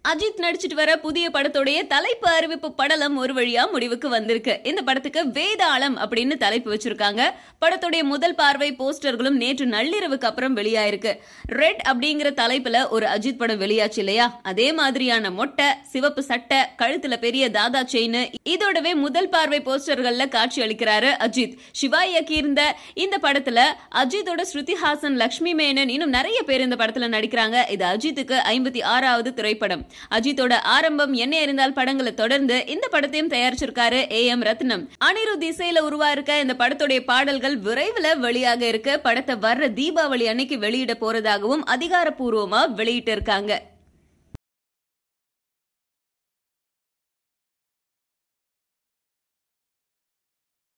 அஜித் நடிச்சிட்டு வர புதிய படத்துடைய தலைப்பு அறிவிப்பு படலம் ஒரு வழியா முடிவுக்கு வந்திருக்கு இந்த படத்துக்கு வேதாளம் அப்படின்னு தலைப்பு வச்சிருக்காங்க படத்துடைய முதல் பார்வை போஸ்டர்களும் நேற்று நள்ளிரவுக்கு அப்புறம் வெளியாயிருக்கு ரெட் அப்படிங்கிற தலைப்புல ஒரு அஜித் படம் வெளியாச்சு இல்லையா அதே மாதிரியான மொட்டை சிவப்பு சட்டை கழுத்துல பெரிய தாதா செயின் இதோடவே முதல் பார்வை போஸ்டர்கள்ல காட்சி அளிக்கிறாரு அஜித் சிவா இயக்கியிருந்த இந்த படத்துல அஜித்தோட ஸ்ருதி ஹாசன் லக்ஷ்மி மேனன் இன்னும் நிறைய பேர் இந்த படத்துல நடிக்கிறாங்க இது அஜித்துக்கு ஐம்பத்தி ஆறாவது திரைப்படம் அஜித்தோட ஆரம்பம் என்ன இருந்தால் படங்களை தொடர்ந்து இந்த படத்தையும் தயாரிச்சிருக்காரு ஏ எம் ரத்னம் அனிருத் இசையில உருவாயிருக்க இந்த படத்துடைய பாடல்கள் விரைவில் வெளியாக இருக்கு படத்தை வர்ற தீபாவளி அன்னைக்கு வெளியிட போறதாகவும் அதிகாரப்பூர்வமா வெளியிட்டு இருக்காங்க